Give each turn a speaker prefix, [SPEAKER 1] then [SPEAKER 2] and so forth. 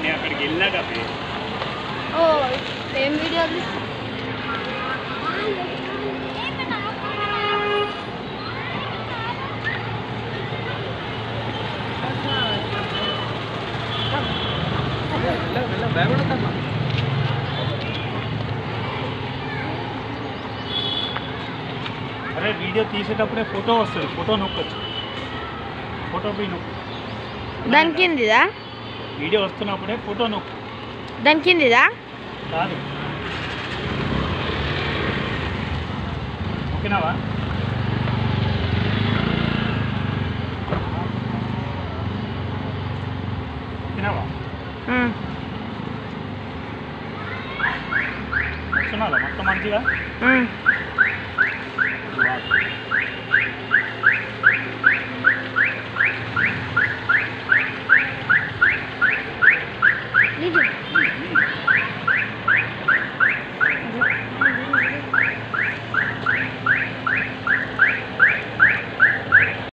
[SPEAKER 1] నేను అక్కడికి వెళ్ళాక అప్పుడు
[SPEAKER 2] ఓ ఏం వీడియో తీస్తా
[SPEAKER 1] అరే వీడియో తీసేటప్పుడే ఫోటో వస్తుంది ఫోటో నొక్కొచ్చు ఫోటో పోయి నొక్కు
[SPEAKER 2] దాని కిందిదా
[SPEAKER 1] వీడియో వస్తున్నప్పుడే ఫోటో నొక్కు
[SPEAKER 2] దాని కిందిదా
[SPEAKER 1] కాదు ఓకేనావా ఓకేనావా
[SPEAKER 2] ఉమ్.
[SPEAKER 1] వస్తున్నావా మొత్తం మంచిగా
[SPEAKER 2] ఉమ్.